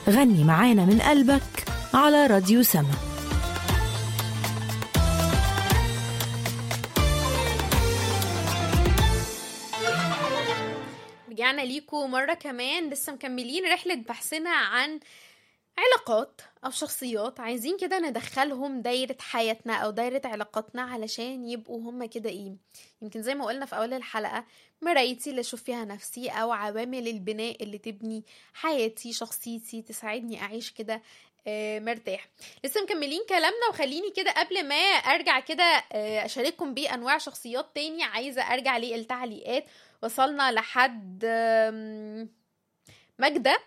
غني معانا من قلبك على راديو سما رجعنا ليكم مرة كمان لسه مكملين رحلة بحثنا عن علاقات أو شخصيات عايزين كده ندخلهم دايرة حياتنا أو دايرة علاقاتنا علشان يبقوا هما كده إيه يمكن زي ما قلنا في أول الحلقة مرايتي اللي أشوف فيها نفسي أو عوامل البناء اللي تبني حياتي شخصيتي تساعدني أعيش كده آه، مرتاح لسه مكملين كلامنا وخليني كده قبل ما ارجع كده آه، اشارككم بانواع شخصيات تاني عايزه ارجع للتعليقات وصلنا لحد آم، ماجدة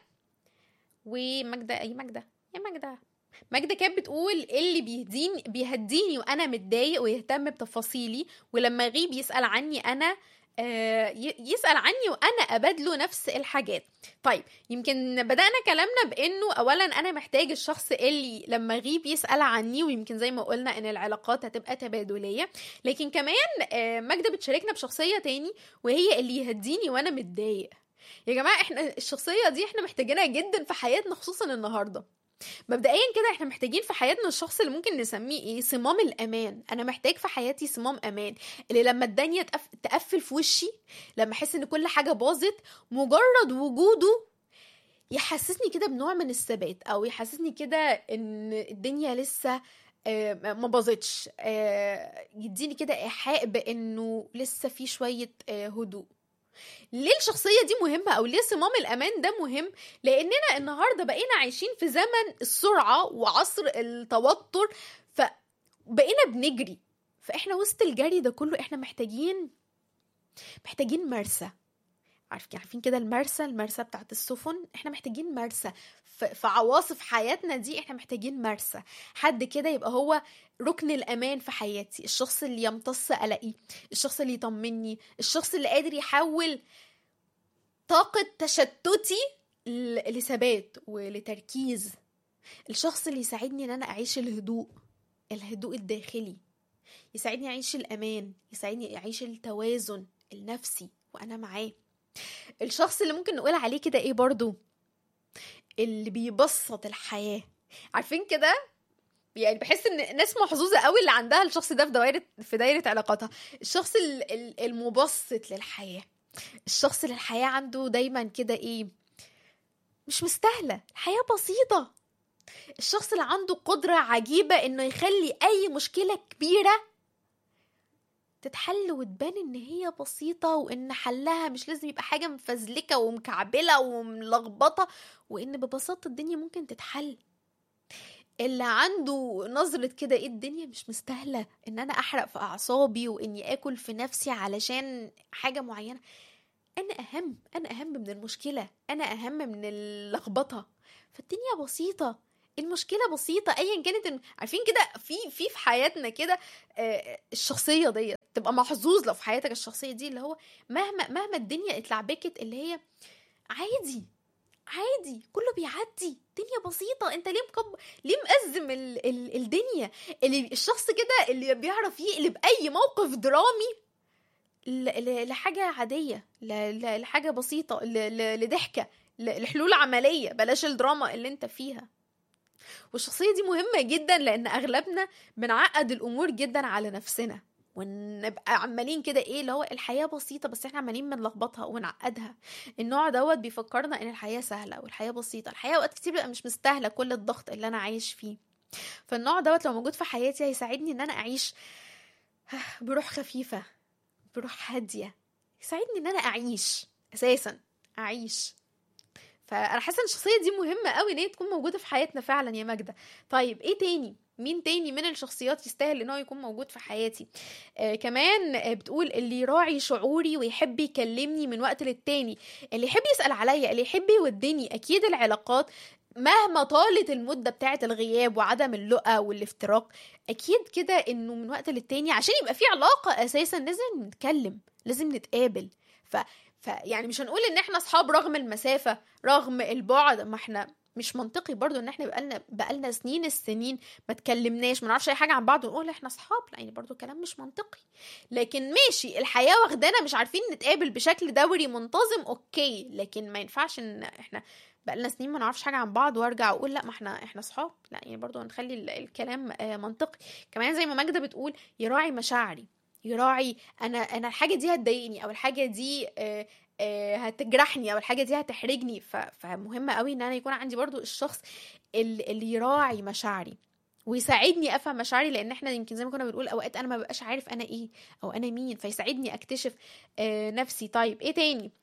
وماجدة اي ماجدة يا ماجدة ماجدة كانت بتقول اللي بيهديني بيهديني وانا متضايق ويهتم بتفاصيلي ولما يغيب يسأل عني انا آه، ي- يسأل عني وانا ابادله نفس الحاجات طيب يمكن بدأنا كلامنا بانه اولا انا محتاج الشخص اللي لما يغيب يسأل عني ويمكن زي ما قلنا ان العلاقات هتبقى تبادلية لكن كمان آه، ماجدة بتشاركنا بشخصية تاني وهي اللي يهديني وانا متضايق يا جماعة احنا الشخصية دي احنا محتاجينها جدا في حياتنا خصوصا النهاردة مبدئيا كده احنا محتاجين في حياتنا الشخص اللي ممكن نسميه ايه صمام الامان انا محتاج في حياتي صمام امان اللي لما الدنيا تقف... تقفل في وشي لما احس ان كل حاجه باظت مجرد وجوده يحسسني كده بنوع من الثبات او يحسسني كده ان الدنيا لسه آه، ما باظتش آه، يديني كده ايحاء بانه لسه في شويه آه، هدوء ليه الشخصية دي مهمة أو ليه صمام الأمان ده مهم؟ لأننا النهاردة بقينا عايشين في زمن السرعة وعصر التوتر فبقينا بنجري فإحنا وسط الجري ده كله إحنا محتاجين محتاجين مرسى عارفين عارفين كده المرسى المرسى بتاعت السفن احنا محتاجين مرسى ف- في عواصف حياتنا دي احنا محتاجين مرسى حد كده يبقى هو ركن الامان في حياتي الشخص اللي يمتص قلقي الشخص اللي يطمني الشخص اللي قادر يحول طاقة تشتتي ل- لثبات ولتركيز الشخص اللي يساعدني ان انا اعيش الهدوء الهدوء الداخلي يساعدني اعيش الامان يساعدني اعيش التوازن النفسي وانا معاه الشخص اللي ممكن نقول عليه كده ايه برضو اللي بيبسط الحياة عارفين كده يعني بحس ان ناس محظوظه قوي اللي عندها الشخص ده في دايره في دايره علاقاتها الشخص ال- ال- المبسط للحياه الشخص اللي الحياه عنده دايما كده ايه مش مستاهله الحياه بسيطه الشخص اللي عنده قدره عجيبه انه يخلي اي مشكله كبيره تتحل وتبان ان هي بسيطه وان حلها مش لازم يبقى حاجه مفزلكه ومكعبله وملخبطه وان ببساطه الدنيا ممكن تتحل اللي عنده نظرة كده ايه الدنيا مش مستاهلة ان انا احرق في اعصابي واني اكل في نفسي علشان حاجة معينة انا اهم انا اهم من المشكلة انا اهم من اللخبطة فالدنيا بسيطة المشكلة بسيطة ايا كانت الم- عارفين كده في في في حياتنا كده آه، الشخصية دي تبقى محظوظ لو في حياتك الشخصية دي اللي هو مهما مهما الدنيا اتلعبكت اللي هي عادي عادي كله بيعدي الدنيا بسيطة انت ليه مكب... ليه مأزم ال... ال... الدنيا اللي الشخص كده اللي بيعرف يقلب اي موقف درامي ل... ل... لحاجة عادية ل... ل... لحاجة بسيطة ل... ل... لضحكة ل... لحلول عملية بلاش الدراما اللي انت فيها والشخصية دي مهمة جدا لان اغلبنا بنعقد الامور جدا على نفسنا ونبقى عمالين كده ايه اللي هو الحياة بسيطة بس احنا عمالين بنلخبطها ونعقدها النوع دوت بيفكرنا ان الحياة سهلة والحياة بسيطة الحياة اوقات كتير بقى مش مستاهلة كل الضغط اللي انا عايش فيه فالنوع دوت لو موجود في حياتي هيساعدني ان انا اعيش بروح خفيفة بروح هادية يساعدني ان انا اعيش اساسا اعيش فانا حاسه ان الشخصيه دي مهمه قوي ان هي تكون موجوده في حياتنا فعلا يا ماجده طيب ايه تاني مين تاني من الشخصيات يستاهل ان هو يكون موجود في حياتي آه كمان آه بتقول اللي يراعي شعوري ويحب يكلمني من وقت للتاني اللي يحب يسأل عليا اللي يحب يودني اكيد العلاقات مهما طالت المدة بتاعة الغياب وعدم اللقاء والافتراق أكيد كده إنه من وقت للتاني عشان يبقى في علاقة أساسا لازم نتكلم لازم نتقابل ف... ف يعني مش هنقول إن إحنا أصحاب رغم المسافة رغم البعد ما إحنا مش منطقي برضو ان احنا بقالنا بقالنا سنين السنين ما اتكلمناش ما نعرفش اي حاجه عن بعض ونقول احنا اصحاب لا يعني برضو كلام مش منطقي لكن ماشي الحياه واخدانا مش عارفين نتقابل بشكل دوري منتظم اوكي لكن ما ينفعش ان احنا بقالنا سنين ما نعرفش حاجه عن بعض وارجع اقول لا ما احنا احنا اصحاب لا يعني برضو هنخلي ال- الكلام آه، منطقي كمان زي ما ماجده بتقول يراعي مشاعري يراعي انا انا الحاجه دي هتضايقني او الحاجه دي آه، آه، هتجرحني او الحاجه دي هتحرجني ف- فمهم قوي ان انا يكون عندي برضو الشخص اللي, اللي يراعي مشاعري ويساعدني افهم مشاعري لان احنا يمكن زي ما كنا بنقول اوقات انا ما ببقاش عارف انا ايه او انا مين فيساعدني اكتشف آه، نفسي طيب ايه تاني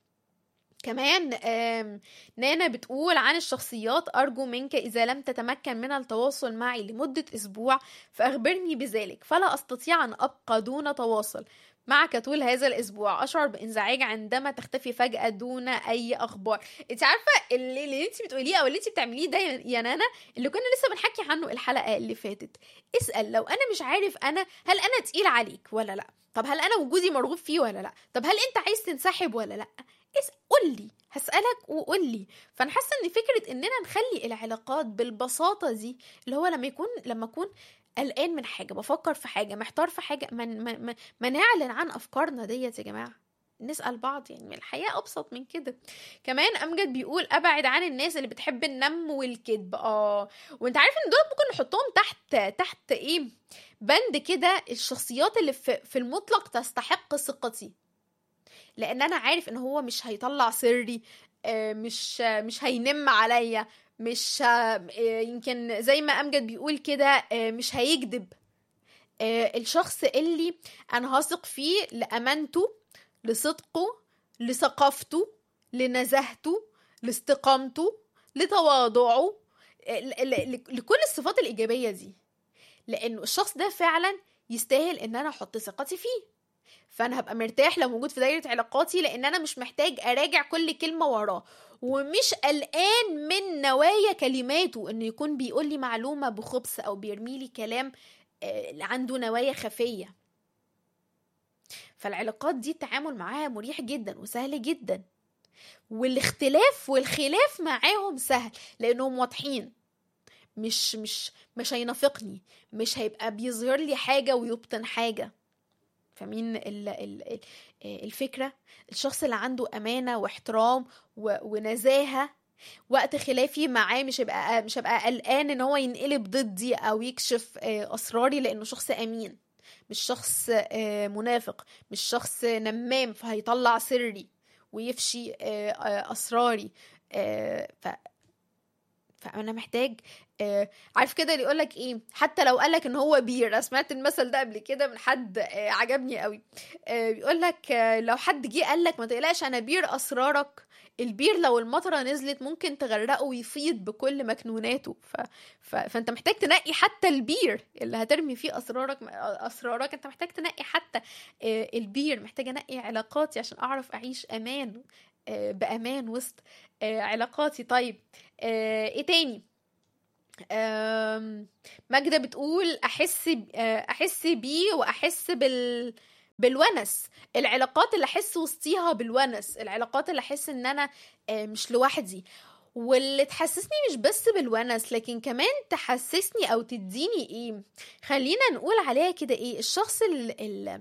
كمان آم، نانا بتقول عن الشخصيات أرجو منك إذا لم تتمكن من التواصل معي لمدة أسبوع فأخبرني بذلك فلا أستطيع أن أبقى دون تواصل معك طول هذا الأسبوع أشعر بانزعاج عندما تختفي فجأة دون أي أخبار أنت عارفة اللي, اللي أنت بتقوليه أو اللي أنت بتعمليه ده يا يا نانا اللي كنا لسه بنحكي عنه الحلقة اللي فاتت اسأل لو أنا مش عارف أنا هل أنا تقيل عليك ولا لأ طب هل أنا وجودي مرغوب فيه ولا لأ طب هل أنت عايز تنسحب ولا لأ اس قول لي هسألك وقول لي فانا حاسه ان فكره اننا نخلي العلاقات بالبساطه دي اللي هو لما يكون لما اكون قلقان من حاجه بفكر في حاجه محتار في حاجه ما ما ما- ما نعلن عن افكارنا ديت يا جماعه نسأل بعض يعني الحياة أبسط من كده كمان أمجد بيقول أبعد عن الناس اللي بتحب النم والكذب اه وانت عارف ان دول ممكن نحطهم تحت تحت ايه بند كده الشخصيات اللي في, في المطلق تستحق ثقتي لان انا عارف ان هو مش هيطلع سري آه، مش آه، مش هينم عليا مش آه، آه، يمكن زي ما امجد بيقول كده آه، مش هيكذب آه، الشخص اللي انا هثق فيه لامانته لصدقه لثقافته لنزاهته لاستقامته لتواضعه آه، ل- ل- ل- لكل الصفات الايجابيه دي لانه الشخص ده فعلا يستاهل ان انا احط ثقتي فيه فانا هبقى مرتاح لو موجود في دايره علاقاتي لان انا مش محتاج اراجع كل كلمه وراه ومش قلقان من نوايا كلماته انه يكون بيقول لي معلومه بخبث او بيرمي لي كلام آه، عنده نوايا خفيه فالعلاقات دي التعامل معاها مريح جدا وسهل جدا والاختلاف والخلاف معاهم سهل لانهم واضحين مش مش مش هينافقني مش هيبقى بيظهر لي حاجه ويبطن حاجه فاهمين ال- ال- ال- الفكره الشخص اللي عنده امانه واحترام و- ونزاهه وقت خلافي معاه مش هيبقى مش هبقى قلقان ان هو ينقلب ضدي او يكشف آه، اسراري لانه شخص امين مش شخص آه، منافق مش شخص نمام فهيطلع سري ويفشي آه، آه، اسراري آه، ف فانا محتاج آه، عارف كده اللي يقولك ايه حتى لو قالك ان هو بير أنا سمعت المثل ده قبل كده من حد آه، عجبني قوي آه، بيقولك آه، لو حد جه قالك ما تقلقش انا بير اسرارك البير لو المطرة نزلت ممكن تغرقه ويفيض بكل مكنوناته ف... ف... فانت محتاج تنقي حتى البير اللي هترمي فيه اسرارك اسرارك انت محتاج تنقي حتى آه، البير محتاج انقي علاقاتي عشان اعرف اعيش امان آه، بامان وسط آه، علاقاتي طيب آه، ايه تاني آم، ماجدة بتقول احس ب- آه، احس بيه واحس بال بالونس العلاقات اللي احس وسطيها بالونس العلاقات اللي احس ان انا آه، مش لوحدي واللي تحسسني مش بس بالونس لكن كمان تحسسني او تديني ايه خلينا نقول عليها كده ايه الشخص اللي,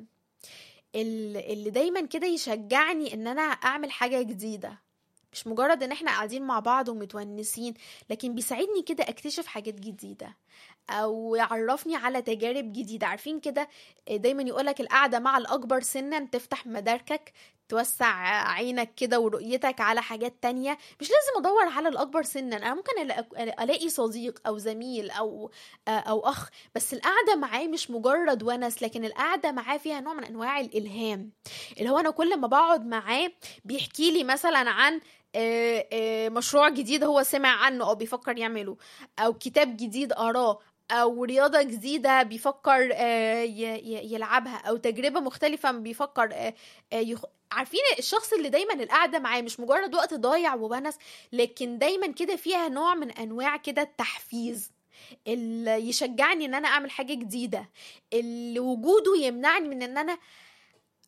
اللي دايما كده يشجعني ان انا اعمل حاجة جديدة مش مجرد ان احنا قاعدين مع بعض ومتونسين لكن بيساعدني كده اكتشف حاجات جديدة او يعرفني على تجارب جديدة عارفين كده دايما يقولك القعدة مع الاكبر سنا تفتح مداركك توسع عينك كده ورؤيتك على حاجات تانية مش لازم ادور على الاكبر سنا انا ممكن ألا- الاقي صديق او زميل او او اخ بس القعده معاه مش مجرد ونس لكن القعده معاه فيها نوع من انواع الالهام اللي هو انا كل ما بقعد معاه بيحكي لي مثلا عن آه، آه، مشروع جديد هو سمع عنه او بيفكر يعمله او كتاب جديد قراه او رياضة جديدة بيفكر آه، ي- ي- يلعبها او تجربة مختلفة بيفكر آه، آه، يخ... عارفين الشخص اللي دايما القعدة معاه مش مجرد وقت ضايع وونس لكن دايما كده فيها نوع من انواع كده التحفيز اللي يشجعني ان انا اعمل حاجة جديدة اللي وجوده يمنعني من ان انا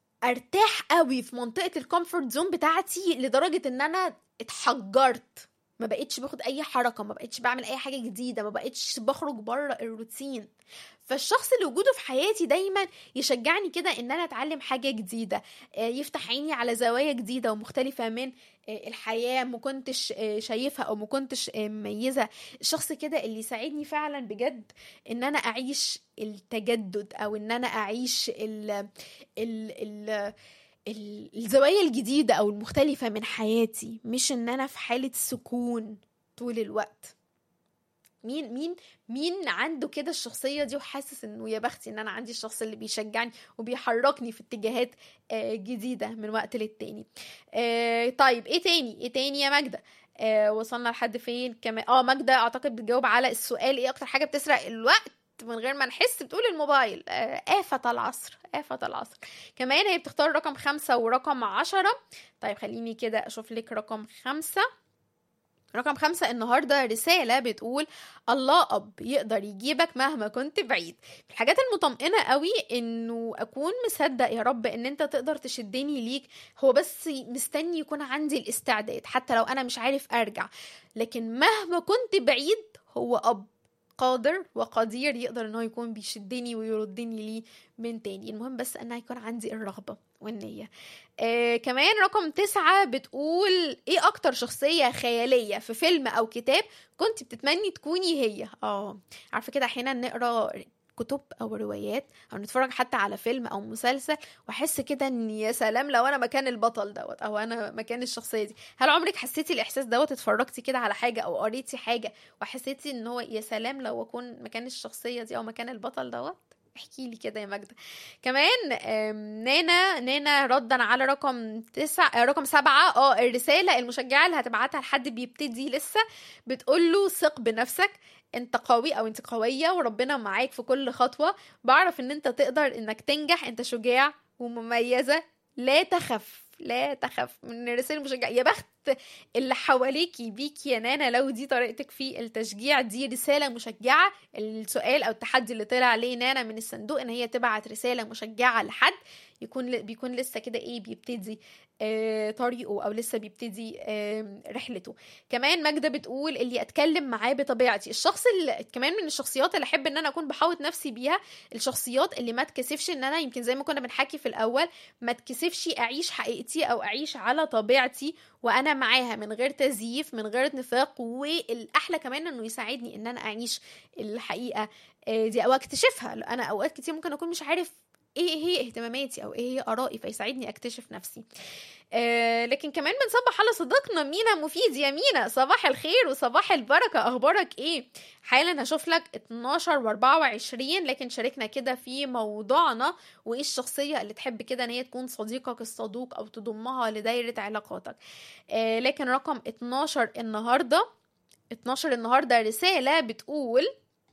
ارتاح قوي في منطقة الكومفورت زون بتاعتي لدرجة ان انا اتحجرت ما بقتش باخد اي حركه ما بقتش بعمل اي حاجه جديده ما بقتش بخرج بره الروتين فالشخص اللي وجوده في حياتي دايما يشجعني كده ان انا اتعلم حاجه جديده آه، يفتح عيني على زوايا جديده ومختلفه من آه، الحياه ما كنتش آه، شايفها او ما كنتش آه، مميزه الشخص كده اللي يساعدني فعلا بجد ان انا اعيش التجدد او ان انا اعيش ال ال ال ال- الزوايا الجديدة أو المختلفة من حياتي مش إن أنا في حالة سكون طول الوقت مين مين مين عنده كده الشخصية دي وحاسس إنه يا بختي إن أنا عندي الشخص اللي بيشجعني وبيحركني في اتجاهات آه، جديدة من وقت للتاني آه، طيب إيه تاني إيه تاني يا ماجدة آه، وصلنا لحد فين كمان اه ماجدة أعتقد بتجاوب على السؤال إيه أكتر حاجة بتسرق الوقت من غير ما نحس بتقول الموبايل آه، آفة العصر آفة العصر كمان هي بتختار رقم خمسة ورقم عشرة طيب خليني كده أشوف لك رقم خمسة رقم خمسة النهاردة رسالة بتقول الله أب يقدر يجيبك مهما كنت بعيد الحاجات المطمئنة قوي إنه أكون مصدق يا رب إن أنت تقدر تشدني ليك هو بس مستني يكون عندي الاستعداد حتى لو أنا مش عارف أرجع لكن مهما كنت بعيد هو أب قادر وقدير يقدر ان هو يكون بيشدني ويردني ليه من تاني المهم بس ان يكون عندي الرغبة والنية آه كمان رقم تسعة بتقول ايه اكتر شخصية خيالية في فيلم او كتاب كنت بتتمني تكوني هي اه عارفة كده احيانا نقرا كتب او روايات او نتفرج حتى على فيلم او مسلسل واحس كده ان يا سلام لو انا مكان البطل دوت او انا مكان الشخصيه دي هل عمرك حسيتي الاحساس دوت اتفرجتي كده على حاجه او قريتي حاجه وحسيتي ان هو يا سلام لو اكون مكان الشخصيه دي او مكان البطل دوت احكي لي كده يا ماجدة كمان آم، نانا نانا ردا على رقم تسعة آه، رقم سبعة اه الرسالة المشجعة اللي هتبعتها لحد بيبتدي لسه بتقول له ثق بنفسك انت قوي او انت قوية وربنا معاك في كل خطوة بعرف ان انت تقدر انك تنجح انت شجاع ومميزة لا تخف لا تخف من الرسائل المشجعة يا بخت اللي حواليكي بيكي يا نانا لو دي طريقتك في التشجيع دي رسالة مشجعة السؤال او التحدي اللي طلع عليه نانا من الصندوق ان هي تبعت رسالة مشجعة لحد يكون بيكون لسه كده ايه بيبتدي آه طريقه او لسه بيبتدي آه رحلته كمان ماجدة بتقول اللي اتكلم معاه بطبيعتي الشخص اللي كمان من الشخصيات اللي احب ان انا اكون بحاوط نفسي بيها الشخصيات اللي ما تكسفش ان انا يمكن زي ما كنا بنحكي في الاول ما تكسفش اعيش حقيقتي او اعيش على طبيعتي وانا معاها من غير تزييف من غير نفاق والاحلى كمان انه يساعدني ان انا اعيش الحقيقه آه، دي او اكتشفها انا اوقات كتير ممكن اكون مش عارف ايه هي اهتماماتي او ايه هي ارائي فيساعدني اكتشف نفسي آه لكن كمان بنصبح على صديقنا مينا مفيد يا مينا صباح الخير وصباح البركة اخبارك ايه حالا هشوف لك 12 و24 لكن شاركنا كده في موضوعنا وايه الشخصية اللي تحب كده ان هي تكون صديقك الصدوق او تضمها لدايرة علاقاتك آه لكن رقم 12 النهاردة 12 النهاردة رسالة بتقول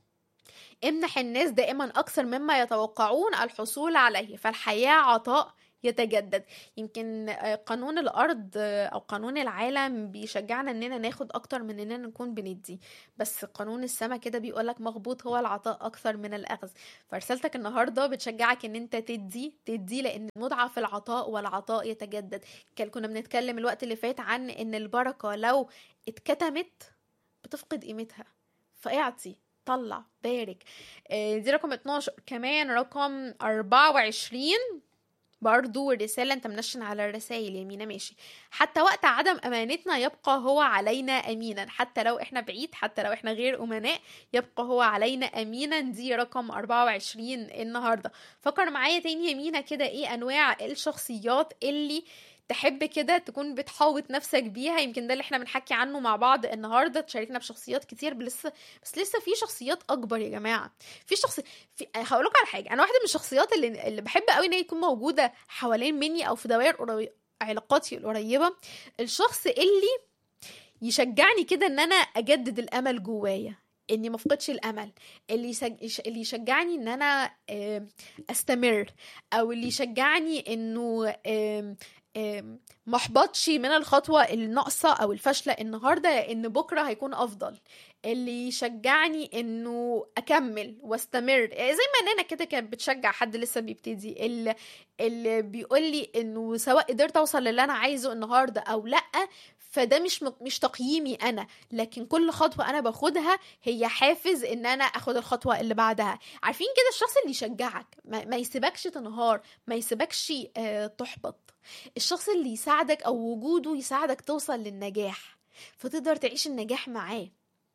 امنح الناس دائما أكثر مما يتوقعون الحصول عليه فالحياة عطاء يتجدد يمكن آه، قانون الأرض آه، أو قانون العالم بيشجعنا إننا ناخد أكتر من إننا نكون بندي بس قانون السما كده بيقولك مغبوط هو العطاء أكثر من الأخذ فرسالتك النهاردة بتشجعك إن أنت تدي تدي لأن المتعة في العطاء والعطاء يتجدد كان كنا بنتكلم الوقت اللي فات عن إن البركة لو اتكتمت بتفقد قيمتها فاعطي طلع بارك آه، دي رقم 12 كمان رقم 24 برضو رسالة انت منشن على الرسائل يمينة ماشي حتى وقت عدم امانتنا يبقى هو علينا امينا حتى لو احنا بعيد حتى لو احنا غير امناء يبقى هو علينا امينا دي رقم 24 النهاردة فكر معايا تاني يمينة كده ايه انواع الشخصيات اللي تحب كده تكون بتحاوط نفسك بيها يمكن ده اللي احنا بنحكي عنه مع بعض النهارده تشاركنا بشخصيات كتير بس لسه بس لسه في شخصيات اكبر يا جماعه في شخص في هقول لكم على حاجه انا واحده من الشخصيات اللي اللي بحب قوي ان هي تكون موجوده حوالين مني او في دوائر قري... علاقاتي القريبه الشخص اللي يشجعني كده ان انا اجدد الامل جوايا اني ما افقدش الامل اللي يسج... اللي يشجعني ان انا آم، استمر او اللي يشجعني انه آم، آم، ما احبطش من الخطوه الناقصه او الفاشله النهارده لان بكره هيكون افضل اللي يشجعني انه اكمل واستمر يعني زي ما نانا كده كانت بتشجع حد لسه بيبتدي اللي, اللي بيقول لي انه سواء قدرت اوصل للي انا عايزه النهارده او لا فده مش مش تقييمي انا لكن كل خطوه انا باخدها هي حافز ان انا اخد الخطوه اللي بعدها عارفين كده الشخص اللي يشجعك ما, ما يسيبكش تنهار ما يسيبكش آه تحبط الشخص اللي يساعدك او وجوده يساعدك توصل للنجاح فتقدر تعيش النجاح معاه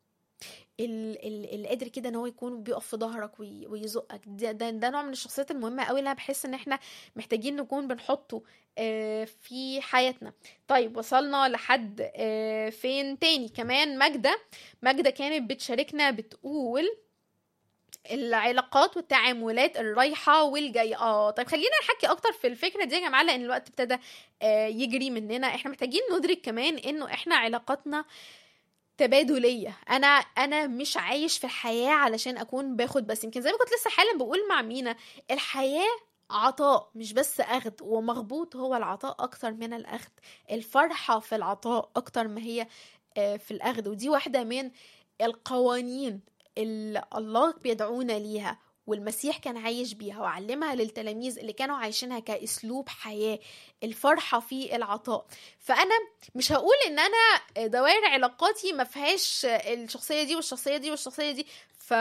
ال- ال- اللي قادر كده ان هو يكون بيقف في ظهرك وي- ويزقك ده, ده, ده نوع من الشخصيات المهمه قوي اللي انا بحس ان احنا محتاجين نكون بنحطه آه، في حياتنا طيب وصلنا لحد آه، فين تاني كمان ماجدة ماجدة كانت بتشاركنا بتقول العلاقات والتعاملات الرايحة والجاية اه طيب خلينا نحكي اكتر في الفكرة دي يا جماعة لان الوقت ابتدى آه، يجري مننا احنا محتاجين ندرك كمان انه احنا علاقاتنا تبادليه انا انا مش عايش في الحياه علشان اكون باخد بس يمكن زي ما كنت لسه حالا بقول مع مينا الحياه عطاء مش بس اخذ ومغبوط هو العطاء اكتر من الاخذ الفرحه في العطاء اكتر ما هي آه، في الاخذ ودي واحده من القوانين اللي الله بيدعونا ليها والمسيح كان عايش بيها وعلمها للتلاميذ اللي كانوا عايشينها كاسلوب حياه الفرحه في العطاء فانا مش هقول ان انا دوائر علاقاتي ما فيهاش الشخصيه دي والشخصيه دي والشخصيه دي ف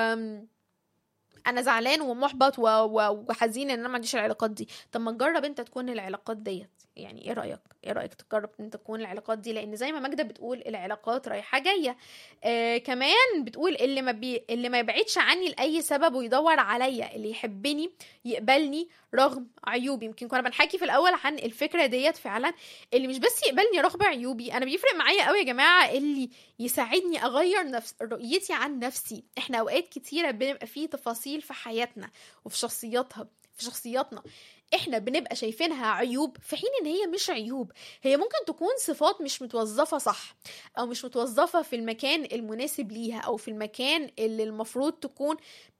انا زعلان ومحبط و... و... وحزين ان انا ما عنديش العلاقات دي طب ما تجرب انت تكون العلاقات ديت يعني ايه رايك ايه رايك تجرب ان انت تكون العلاقات دي لان زي ما ماجده بتقول العلاقات رايحه جايه آه كمان بتقول اللي ما بي... اللي ما يبعدش عني لاي سبب ويدور عليا اللي يحبني يقبلني رغم عيوبي يمكن كنا بنحكي في الاول عن الفكره ديت فعلا اللي مش بس يقبلني رغم عيوبي انا بيفرق معايا قوي يا جماعه اللي يساعدني اغير نفس رؤيتي عن نفسي احنا اوقات كتيره بنبقى فيه تفاصيل في حياتنا وفي شخصياتها في شخصياتنا احنا بنبقى شايفينها عيوب في حين ان هي مش عيوب هي ممكن تكون صفات مش متوظفه صح او مش متوظفه في المكان المناسب ليها او في المكان اللي المفروض تكون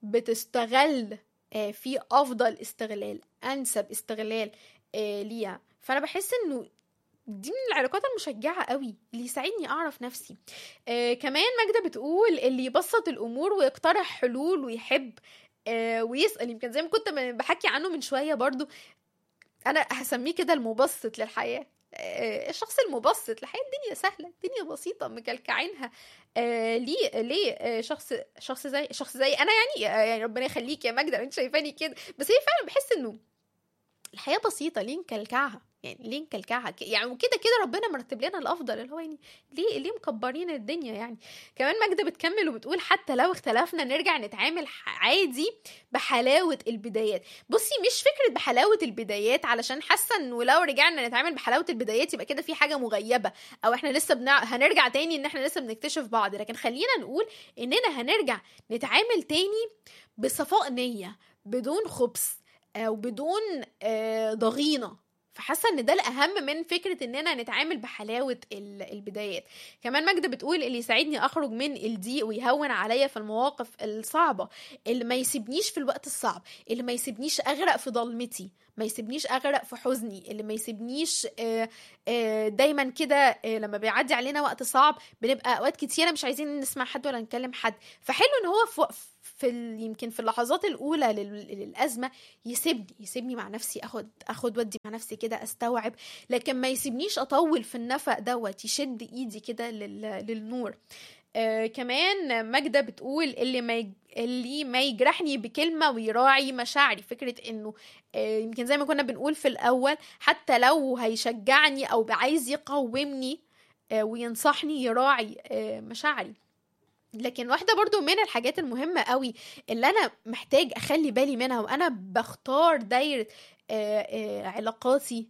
بتستغل آه، في افضل استغلال انسب استغلال آه، ليها فانا بحس انه دي من العلاقات المشجعة قوي اللي يساعدني أعرف نفسي آه كمان ماجدة بتقول اللي يبسط الأمور ويقترح حلول ويحب آه ويسأل يمكن زي ما كنت م- بحكي عنه من شوية برضو أنا هسميه كده المبسط للحياة آه الشخص المبسط الحياة الدنيا سهلة الدنيا بسيطة مكلكعينها آه ليه ليه آه شخص شخص زي شخص زي أنا يعني آه يعني ربنا يخليك يا ماجدة أنت شايفاني كده بس هي فعلا بحس إنه الحياة بسيطة ليه نكلكعها يعني ليه نكلكعها ك- يعني وكده كده ربنا مرتب لنا الافضل اللي هو يعني ليه ليه مكبرين الدنيا يعني كمان ماجدة بتكمل وبتقول حتى لو اختلفنا نرجع نتعامل ح- عادي بحلاوة البدايات بصي مش فكرة بحلاوة البدايات علشان حاسة انه لو رجعنا نتعامل بحلاوة البدايات يبقى كده في حاجة مغيبة او احنا لسه بنع... هنرجع تاني ان احنا لسه بنكتشف بعض لكن خلينا نقول اننا هنرجع نتعامل تاني بصفاء نية بدون خبث او بدون آه، ضغينه فحاسه ان ده الاهم من فكره اننا نتعامل بحلاوه ال- البدايات كمان ماجده بتقول اللي يساعدني اخرج من الضيق ويهون عليا في المواقف الصعبه اللي ما يسيبنيش في الوقت الصعب اللي ما يسيبنيش اغرق في ضلمتي ما يسيبنيش اغرق في حزني اللي ما يسيبنيش آه، آه، دايما كده آه، لما بيعدي علينا وقت صعب بنبقى اوقات كتيره مش عايزين نسمع حد ولا نكلم حد فحلو ان هو في في ال- يمكن في اللحظات الاولى لل- للازمه يسيبني يسيبني مع نفسي اخد اخد ودي مع نفسي كده استوعب لكن ما يسيبنيش اطول في النفق دوت يشد ايدي كده لل... للنور آه كمان ماجدة بتقول اللي ما يج... اللي ما يجرحني بكلمة ويراعي مشاعري فكرة انه آه يمكن زي ما كنا بنقول في الاول حتى لو هيشجعني او عايز يقومني آه وينصحني يراعي آه مشاعري لكن واحدة برضو من الحاجات المهمة قوي اللي أنا محتاج أخلي بالي منها وأنا بختار دايرة آه، آه، علاقاتي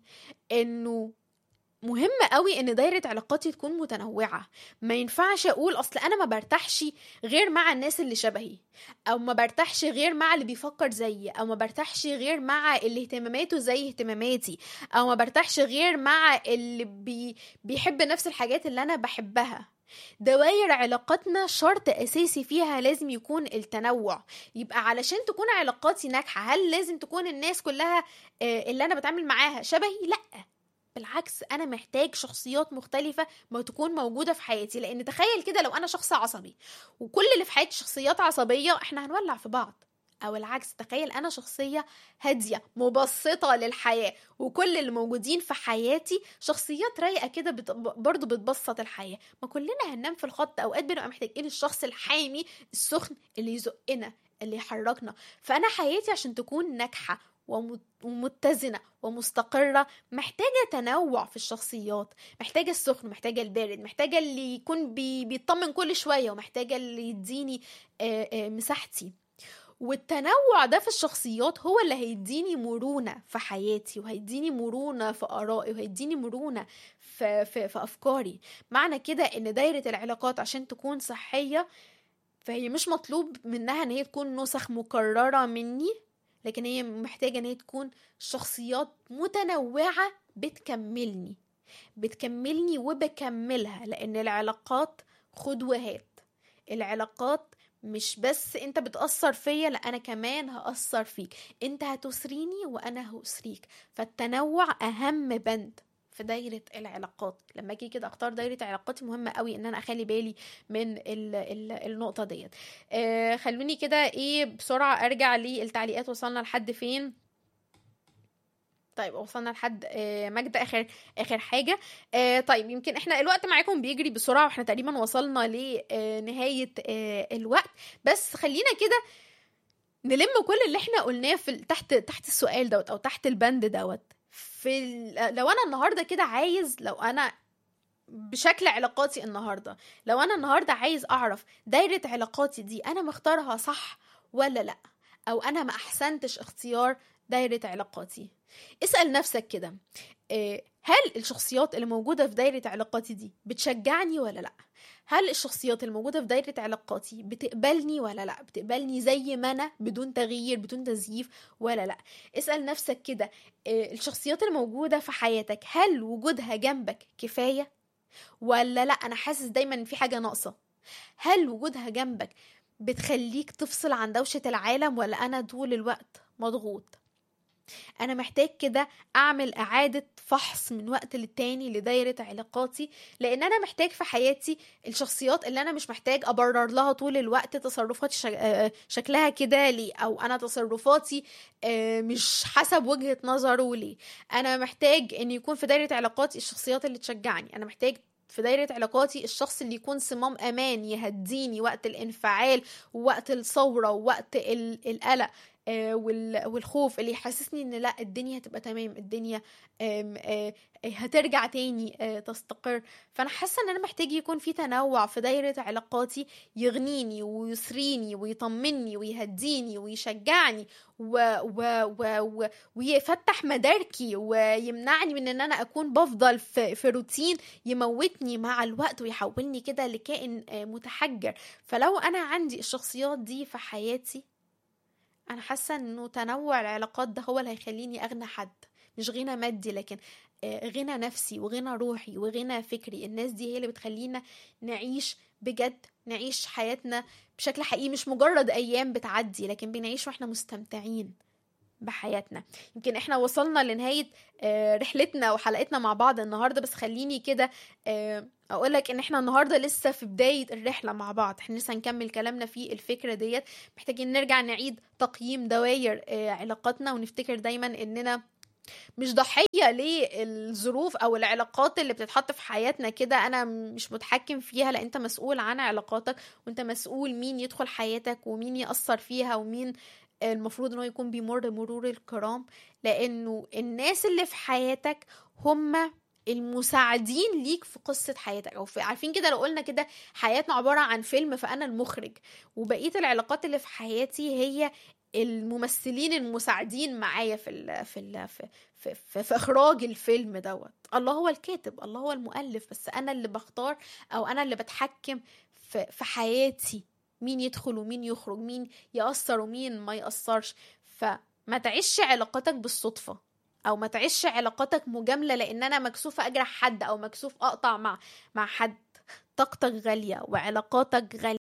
إنه مهم قوي ان دايره علاقاتي تكون متنوعه ما ينفعش اقول اصل انا ما برتاحش غير مع الناس اللي شبهي او ما برتاحش غير مع اللي بيفكر زيي او ما برتاحش غير مع اللي اهتماماته زي اهتماماتي او ما برتاحش غير مع اللي بي بيحب نفس الحاجات اللي انا بحبها دوائر علاقاتنا شرط اساسي فيها لازم يكون التنوع يبقى علشان تكون علاقاتي ناجحه هل لازم تكون الناس كلها آه، اللي انا بتعامل معاها شبهي لا بالعكس انا محتاج شخصيات مختلفه ما تكون موجوده في حياتي لان تخيل كده لو انا شخص عصبي وكل اللي في حياتي شخصيات عصبيه احنا هنولع في بعض او العكس تخيل انا شخصيه هاديه مبسطه للحياه وكل اللي موجودين في حياتي شخصيات رايقه كده بت... برضه بتبسط الحياه ما كلنا هننام في الخط اوقات بنبقى محتاجين الشخص الحامي السخن اللي يزقنا اللي يحركنا فانا حياتي عشان تكون ناجحه ومتزنه ومستقره محتاجه تنوع في الشخصيات محتاجه السخن محتاجه البارد محتاجه اللي يكون بي... بيطمن كل شويه ومحتاجه اللي يديني مساحتي والتنوع ده في الشخصيات هو اللي هيديني مرونة في حياتي وهيديني مرونة في آرائي وهيديني مرونة في, في, في أفكاري معنى كده إن دايرة العلاقات عشان تكون صحية فهي مش مطلوب منها إن هي تكون نسخ مكررة مني لكن هي محتاجة إن هي تكون شخصيات متنوعة بتكملني بتكملني وبكملها لأن العلاقات خد وهات العلاقات مش بس انت بتأثر فيا لا انا كمان هأثر فيك انت هتسريني وانا هأسريك فالتنوع اهم بند في دايرة العلاقات لما اجي كده اختار دايرة علاقاتي مهمة قوي ان انا اخلي بالي من ال ال النقطة ديت آه خلوني كده ايه بسرعة ارجع للتعليقات وصلنا لحد فين طيب وصلنا لحد مجد اخر اخر حاجه طيب يمكن احنا الوقت معاكم بيجري بسرعه واحنا تقريبا وصلنا لنهايه الوقت بس خلينا كده نلم كل اللي احنا قلناه في تحت تحت السؤال دوت او تحت البند دوت في لو انا النهارده كده عايز لو انا بشكل علاقاتي النهارده لو انا النهارده عايز اعرف دايره علاقاتي دي انا مختارها صح ولا لا او انا ما احسنتش اختيار دايره علاقاتي اسأل نفسك كده هل الشخصيات اللي موجودة في دايرة علاقاتي دي بتشجعني ولا لأ؟ هل الشخصيات اللي موجودة في دايرة علاقاتي بتقبلني ولا لأ؟ بتقبلني زي ما أنا بدون تغيير بدون تزييف ولا لأ؟ اسأل نفسك كده الشخصيات اللي موجودة في حياتك هل وجودها جنبك كفاية؟ ولا لأ أنا حاسس دايما إن في حاجة ناقصة؟ هل وجودها جنبك بتخليك تفصل عن دوشة العالم ولا أنا طول الوقت مضغوط؟ انا محتاج كده اعمل اعادة فحص من وقت للتاني لدايرة علاقاتي لان انا محتاج في حياتي الشخصيات اللي انا مش محتاج ابرر لها طول الوقت تصرفاتي شكلها كده ليه او انا تصرفاتي مش حسب وجهة نظره ليه انا محتاج ان يكون في دايرة علاقاتي الشخصيات اللي تشجعني انا محتاج في دايرة علاقاتي الشخص اللي يكون صمام أمان يهديني وقت الانفعال ووقت الثورة ووقت القلق والخوف اللي يحسسني ان لا الدنيا هتبقى تمام الدنيا هترجع تاني تستقر فانا حاسه ان انا محتاج يكون في تنوع في دايره علاقاتي يغنيني ويسريني ويطمني ويهديني ويشجعني و و و و ويفتح مداركي ويمنعني من ان انا اكون بفضل في, في روتين يموتني مع الوقت ويحولني كده لكائن متحجر فلو انا عندي الشخصيات دي في حياتي انا حاسه انه تنوع العلاقات ده هو اللي هيخليني اغنى حد مش غنى مادي لكن غنى نفسي وغنى روحي وغنى فكري الناس دي هي اللي بتخلينا نعيش بجد نعيش حياتنا بشكل حقيقي مش مجرد ايام بتعدي لكن بنعيش واحنا مستمتعين بحياتنا يمكن احنا وصلنا لنهاية رحلتنا وحلقتنا مع بعض النهاردة بس خليني كده اقولك ان احنا النهاردة لسه في بداية الرحلة مع بعض احنا لسه هنكمل كلامنا في الفكرة ديت محتاجين نرجع نعيد تقييم دوائر علاقاتنا ونفتكر دايما اننا مش ضحية للظروف او العلاقات اللي بتتحط في حياتنا كده انا مش متحكم فيها لا انت مسؤول عن علاقاتك وانت مسؤول مين يدخل حياتك ومين يأثر فيها ومين المفروض انه يكون بيمر مرور الكرام لانه الناس اللي في حياتك هم المساعدين ليك في قصة حياتك أو في عارفين كده لو قلنا كده حياتنا عبارة عن فيلم فأنا المخرج وبقية العلاقات اللي في حياتي هي الممثلين المساعدين معايا في ال في ال في, في, في, في اخراج الفيلم دوت الله هو الكاتب الله هو المؤلف بس انا اللي بختار او انا اللي بتحكم في, في حياتي مين يدخل ومين يخرج مين يأثر ومين ما يأثرش فما تعيش علاقاتك بالصدفة او ما تعيش علاقاتك مجاملة لان انا مكسوفة اجرح حد او مكسوف اقطع مع مع حد طاقتك غالية وعلاقاتك غالية